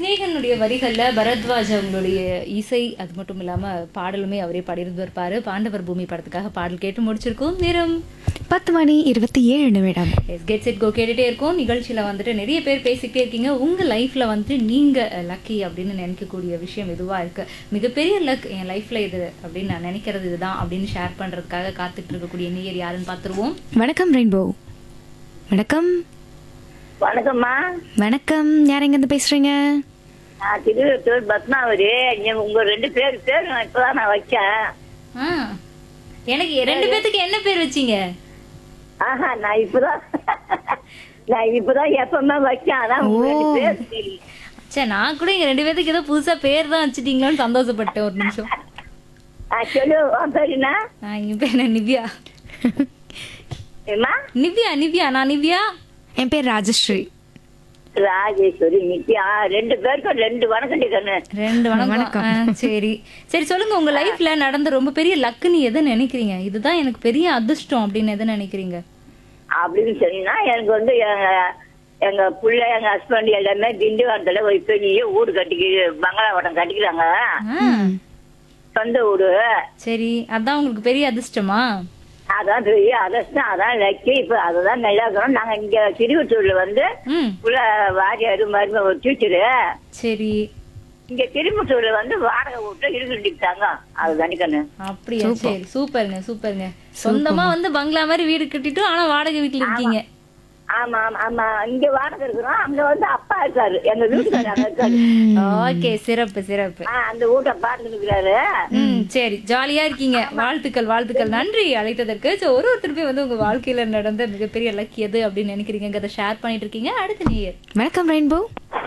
ஸ்னேகனுடைய வரிகளில் பரத்வாஜ் அவங்களுடைய இசை அது மட்டும் இல்லாமல் பாடலுமே அவரே பாடியிருந்து இருப்பார் பாண்டவர் பூமி படத்துக்காக பாடல் கேட்டு முடிச்சிருக்கோம் நேரம் பத்து மணி இருபத்தி ஏழு நிமிடம் எஸ் கெட் செட் கோ கேட்டுகிட்டே இருக்கோம் நிகழ்ச்சியில் வந்துட்டு நிறைய பேர் பேசிக்கிட்டே இருக்கீங்க உங்கள் லைஃப்பில் வந்துட்டு நீங்கள் லக்கி அப்படின்னு நினைக்கக்கூடிய விஷயம் எதுவாக இருக்குது மிகப்பெரிய லக் என் லைஃப்பில் இது அப்படின்னு நான் நினைக்கிறது இதுதான் அப்படின்னு ஷேர் பண்ணுறதுக்காக காத்துட்டு இருக்கக்கூடிய நீர் யாருன்னு பார்த்துருவோம் வணக்கம் ரெயின்போ வணக்கம் வணக்கம்மா வணக்கம் யார் எங்கேருந்து பேசுறீங்க நான் திருவத்தூர் பத்மாவதி நீங்க உங்க ரெண்டு பேர் பேர் நான் இப்பதான் நான் வச்சேன் ஆ எனக்கு ரெண்டு பேத்துக்கு என்ன பேர் வச்சீங்க ஆஹா நான் இப்பதான் நான் இப்பதான் எப்பவுமே வச்சேன் அதான் உங்க ரெண்டு பேர் தெரியும் சே நான் கூட இங்க ரெண்டு பேத்துக்கு ஏதோ புதுசா பேர் தான் வச்சுட்டீங்களோன்னு சந்தோஷப்பட்டேன் ஒரு நிமிஷம் ஆ, சொல்லு உன் பேர் என்ன நான் என் பேர் என்ன நிவ்யா ஏம்மா நிவ்யா நிவ்யா நான் நிவ்யா என் பேர் ராஜஸ்ரீ ராஜேஸ்வரி நித்யா ரெண்டு பேருக்கும் ரெண்டு வணக்கண்டி கண்ணு ரெண்டு வணக்கம் ஆ, சரி சரி சொல்லுங்க உங்க லைஃப்ல நடந்த ரொம்ப பெரிய லக்குன்னு எதை நினைக்கிறீங்க இதுதான் எனக்கு பெரிய அதிர்ஷ்டம் அப்படின்னு எதை நினைக்கிறீங்க அப்படின்னு சொன்னீங்கன்னா எனக்கு வந்து எங்க எங்க புள்ள எங்க ஹஸ்பண்ட் எல்லாமே திண்டிவனத்துல ஒரு பெரிய வீடு கட்டிக்கி பங்களாவட்டம் கட்டிக்கிறாங்க ஆ, சொந்த வீடு சரி அதான் உங்களுக்கு பெரிய அதிர்ஷ்டமா அதான் பெரிய அதிர்ஷ்டம் அதான் லக்கி இப்ப அதுதான் நல்லா இருக்கணும் நாங்க இங்க திருவத்தூர்ல வந்து ம் உள்ள வாரியாரு மரும ஒரு டீச்சரு சரி இங்க திருப்பத்தூர்ல வந்து வாடகை வீட்டுல இருந்துட்டாங்க அது தனிக்கண்ணு அப்படியா சரி சூப்பருங்க சூப்பருங்க சொந்தமா வந்து பங்களா மாதிரி வீடு கட்டிட்டு ஆனா வாடகை வீட்டுல இருக்கீங்க ஆமா ஆமா ஆமா இங்க வாடகை இருக்கிறோம் அங்க வந்து அப்பா இருக்காரு எங்க வீட்டுக்காரர் அங்க இருக்காரு ஓகே சிறப்பு சிறப்பு ஆ, அந்த வீட்டை பார்த்துட்டு இருக்கிறாரு ம் சரி ஜாலியா இருக்கீங்க வாழ்த்துக்கள் வாழ்த்துக்கள் நன்றி அழைத்ததற்கு ஸோ ஒரு ஒருத்தருமே வந்து உங்க வாழ்க்கையில நடந்த மிகப்பெரிய லக் எது அப்படின்னு நினைக்கிறீங்கிறத ஷேர் பண்ணிட்டு இருக்கீங்க அடுத்த நீர் வணக்கம் ரெயின்போ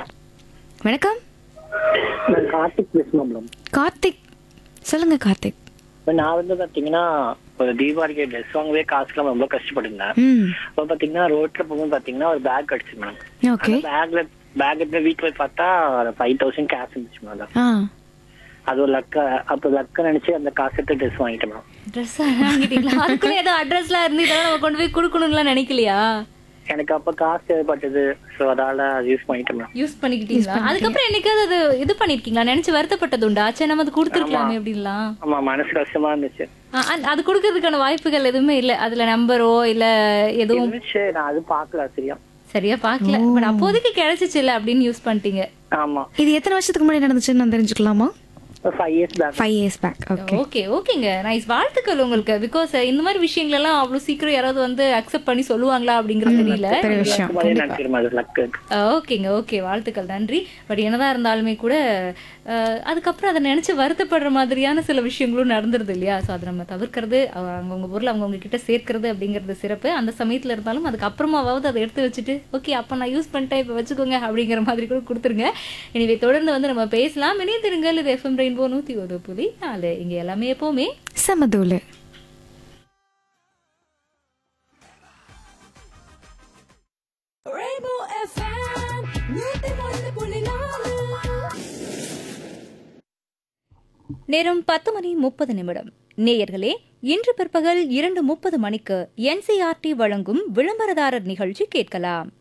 வணக்கம் நான் கார்த்திக் பேசணும் மேடம் கார்த்திக் சொல்லுங்க கார்த்திக் இப்ப நான் வந்து பாத்தீங்கன்னா ஒரு தீபாவளிக்கு ட்ரெஸ் வாங்கவே காசுலாம் ரொம்ப கஷ்டப்பட்டிருந்தேன் ம் அப்ப பாத்தீங்கன்னா ரோட்ல போகும்போது பாத்தீங்கன்னா ஒரு பேக் அடிச்சு மேடம் ஓகே பேக்ல பேக் எடுத்து வீட்டுல போய் பார்த்தா ஃபைவ் தௌசண்ட் கேஷ் இருந்துச்சு மேடம் ஆ அது ஒரு லக்க அப்ப லக்க நினைச்சு அந்த காசு எடுத்து ட்ரெஸ் வாங்கிட்டேன் மேடம் ட்ரெஸ் வாங்கிட்டீங்களா அதுக்குள்ள ஏதோ அட்ரஸ்லாம் இருந்து இதெல்லாம் நம்ம கொண்டு போய் கொடுக்கணும்லாம் நினைக்கலையா எனக்கு அப்ப காசு தேவைப்பட்டது ஸோ அதால யூஸ் பண்ணிட்டேன் மேடம் யூஸ் பண்ணிக்கிட்டீங்களா அதுக்கப்புறம் என்னைக்காவது அது இது பண்ணிருக்கீங்களா நினைச்சு வருத்தப்பட்டது உண்டா சே நம்ம அது கொடுத்துருக்கலாமே அப்படின்லாம் ஆமா மனசு கஷ்டமா இருந்துச்சு ஆ, அந்த- அது கொடுக்கறதுக்கான வாய்ப்புகள் எதுவுமே இல்ல அதுல நம்பரோ இல்ல எதுவும் இருந்துச்சு நான் அது பாக்கல சரியா சரியா பாக்கல பட் அப்போதைக்கு கிடைச்சிச்சு இல்ல அப்படின்னு யூஸ் பண்ணிட்டீங்க ஆமா இது எத்தனை வருஷத்துக்கு முன்னாடி நடந்துச்சுன்னு நான் தெரிஞ்சுக்கலாமா five years back five years back okay okay ஓகேங்க நைஸ் வாழ்த்துக்கள் உங்களுக்கு பிகாஸ் இந்த மாதிரி விஷயங்கள் எல்லாம் அவ்வளவு சீக்கிரம் யாராவது வந்து அக்செப்ட் பண்ணி சொல்லுவாங்களா அப்படிங்கறது தெரியல பெரிய விஷயம் நினைக்கிறேன் அது லக்கு ஓகேங்க ஓகே வாழ்த்துக்கள் நன்றி பட் என்னதான் இருந்தாலுமே கூட அஹ், அதுக்கப்புறம் அதை நினைச்சு வருத்தப்படுற மாதிரியான சில விஷயங்களும் நடந்துருது இல்லையா ஸோ அதை நம்ம தவிர்க்கிறது அவ- அவங்கவங்க பொருள் அவங்கவுங்க கிட்ட சேர்க்கறது அப்படிங்கிறது சிறப்பு அந்த சமயத்துல இருந்தாலும் அதுக்கப்புறமாவது அதை எடுத்து வச்சுட்டு ஓகே அப்போ நான் யூஸ் பண்ணிட்டேன் இப்போ வச்சுக்கோங்க அப்படிங்கிற மாதிரி கூட கொடுத்துருங்க எனவே தொடர்ந்து வந்து நம்ம பேசலாம் இணைந்திருங்கள் இது எஃப்எம் ரெயின்போ நூற்றி ஒரு புள்ளி நாலு இங்கே எல்லாமே எப்போவுமே சமதூலு நேரம் பத்து மணி முப்பது நிமிடம் நேயர்களே இன்று பிற்பகல் இரண்டு முப்பது மணிக்கு என்சிஆர்டி வழங்கும் விளம்பரதாரர் நிகழ்ச்சி கேட்கலாம்